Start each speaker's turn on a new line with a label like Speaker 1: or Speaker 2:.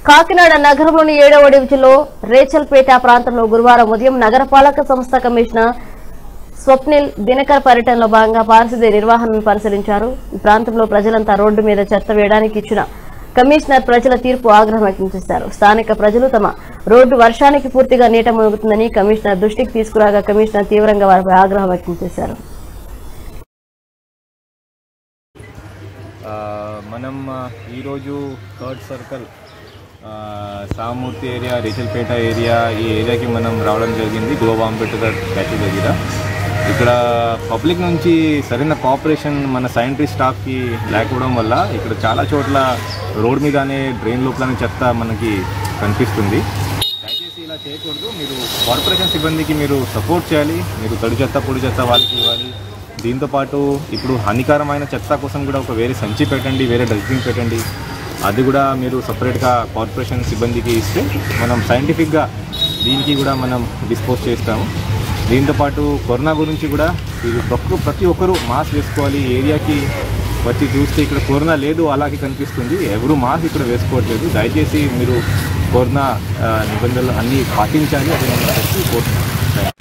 Speaker 1: కాకినాడ నగరంలోని ఏడవ డివిజన్లో రేచల్పేట ప్రాంతంలో గురువారం ఉదయం నగరపాలక సంస్థ కమిషనర్ స్వప్నిల్ దినకర్ పర్యటనలో భాగంగా పారిశుద్ధ్య నిర్వహణను పరిశీలించారు ఈ ప్రాంతంలో ప్రజలంతా రోడ్డు మీద చెత్త వేయడానికి ఇచ్చిన కమిషనర్ ప్రజల తీర్పు ఆగ్రహం వ్యక్తం చేశారు స్థానిక ప్రజలు తమ రోడ్డు వర్షానికి పూర్తిగా నీట మునుగుతుందని కమిషనర్ దృష్టికి తీసుకురాగా కమిషనర్ తీవ్రంగా వారిపై ఆగ్రహం వ్యక్తం చేశారు
Speaker 2: ఆ, మనం ఆ, ఈరోజు థర్డ్ సర్కిల్ ఆ, సామూర్తి ఏరియా రేచల్పేట ఏరియా ఈ ఏరియాకి మనం రావడం జరిగింది గోవా అంబేద్కర్ స్టాచ్యూ దగ్గర ఇక్కడ పబ్లిక్ నుంచి సరైన కోఆపరేషన్ మన సైంటిస్ట్ స్టాఫ్కి లేకపోవడం వల్ల ఇక్కడ చాలా చోట్ల రోడ్ మీదనే డ్రైన్ లోపలనే చెత్త మనకి కనిపిస్తుంది దయచేసి ఇలా చేయకూడదు మీరు కార్పొరేషన్ సిబ్బందికి మీరు సపోర్ట్ చేయాలి మీరు తడి చెత్త పొడి చెత్త వాళ్ళకి ఇవ్వాలి దీంతో పాటు ఇప్పుడు హానికరమైన చెత్త కోసం కూడా ఒక వేరే సంచి పెట్టండి వేరే డస్ట్బిన్ పెట్టండి అది కూడా మీరు సపరేట్గా కార్పొరేషన్ సిబ్బందికి ఇస్తే మనం సైంటిఫిక్గా దీనికి కూడా మనం డిస్పోజ్ చేస్తాము దీంతో పాటు కరోనా గురించి కూడా ఇది ప్రతి ప్రతి ఒక్కరూ మాస్క్ వేసుకోవాలి ఈ ఏరియాకి వచ్చి చూస్తే ఇక్కడ కరోనా లేదు అలాగే కనిపిస్తుంది ఎవరు మాస్క్ ఇక్కడ వేసుకోవట్లేదు దయచేసి మీరు కరోనా ఆ, నిబంధనలు అన్నీ పాటించాలి అది నేను చెప్పి కోరుతున్నాను